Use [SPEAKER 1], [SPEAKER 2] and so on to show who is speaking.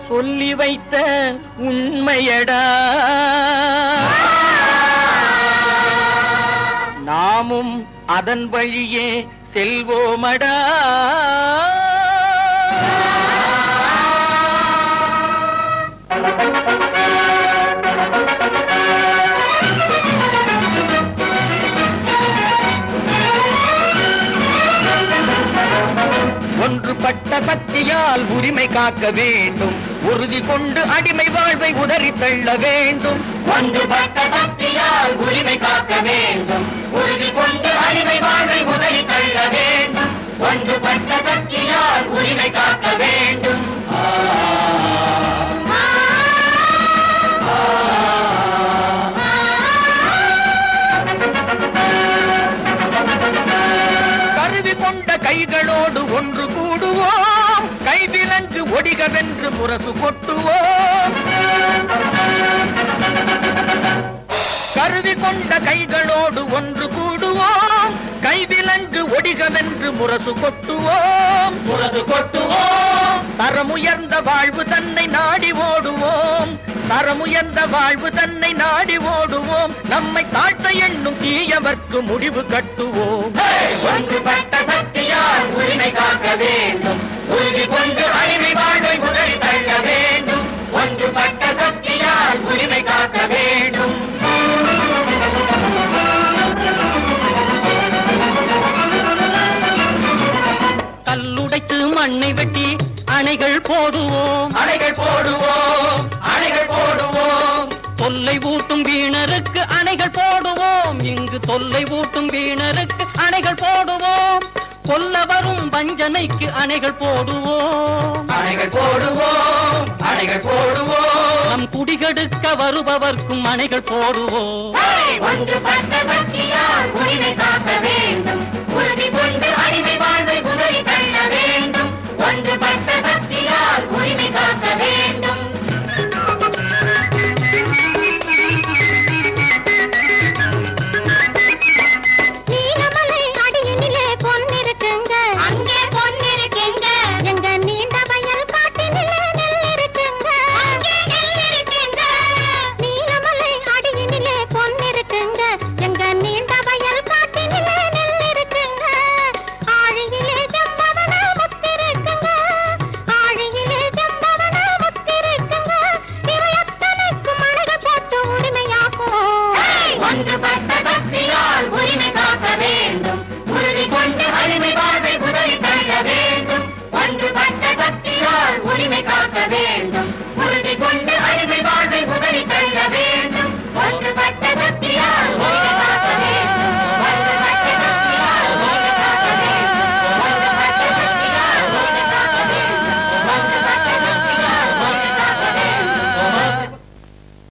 [SPEAKER 1] சொல்லி வைத்த உண்மையடா நாமும் அதன் வழியே செல்வோமடா ஒன்றுபட்ட சக்தியால் உரிமை காக்க வேண்டும் உறுதி கொண்டு அடிமை வாழ்வை உதறி தள்ள வேண்டும்
[SPEAKER 2] ஒன்றுபட்ட சக்தியால் உரிமை காக்க வேண்டும் உறுதி கொண்டு அடிமை வாழ்வை உதறி தள்ள வேண்டும் ஒன்றுபட்ட சக்தியால் உரிமை காக்க வேண்டும்
[SPEAKER 1] கருவி கொண்ட கைகளோடு ஒன்று கூடுவோம் கைவிலங்கு ஒடிகவென்று முரசு கொட்டுவோம் கருவி கொண்ட கைகளோடு ஒன்று கூடுவோம் கைவிலங்கு ஒடிகவென்று முரசு கொட்டுவோம்
[SPEAKER 2] முரது கொட்டுவோம்
[SPEAKER 1] தரமுயர்ந்த வாழ்வு தன்னை நாடி ஓடுவோம் தரமுயர்ந்த வாழ்வு தன்னை நாடி ஓடுவோம் நம்மை தாழ்த்த எண்ணும் தீயவர்க்கு முடிவு கட்டுவோம்
[SPEAKER 2] ஒன்றுபட்ட சக்தியால் உரிமை காக்க வேண்டும் உறுதி கொண்டு அடிமை வாழ்வை உதறி தள்ள வேண்டும் ஒன்றுபட்ட சக்தியால் உரிமை காக்க வேண்டும்
[SPEAKER 1] கல்லுடைத்து மண்ணை வெட்டி அணைகள் போடுவோம்
[SPEAKER 2] அணைகள் போடுவோம் அணைகள் போடுவோம்
[SPEAKER 1] தொல்லை ஊட்டும் வீணருக்கு அணைகள் போடுவோம் இங்கு தொல்லை ஊட்டும் வீணருக்கு அணைகள் போடுவோம் கொல்ல வரும் வஞ்சனைக்கு அணைகள் போடுவோம்
[SPEAKER 2] அணைகள் போடுவோம் அணைகள் போடுவோம்
[SPEAKER 1] நம் குடிகெடுக்க வருபவர்க்கும் அணைகள் போடுவோம்
[SPEAKER 2] ஒன்றுபட்ட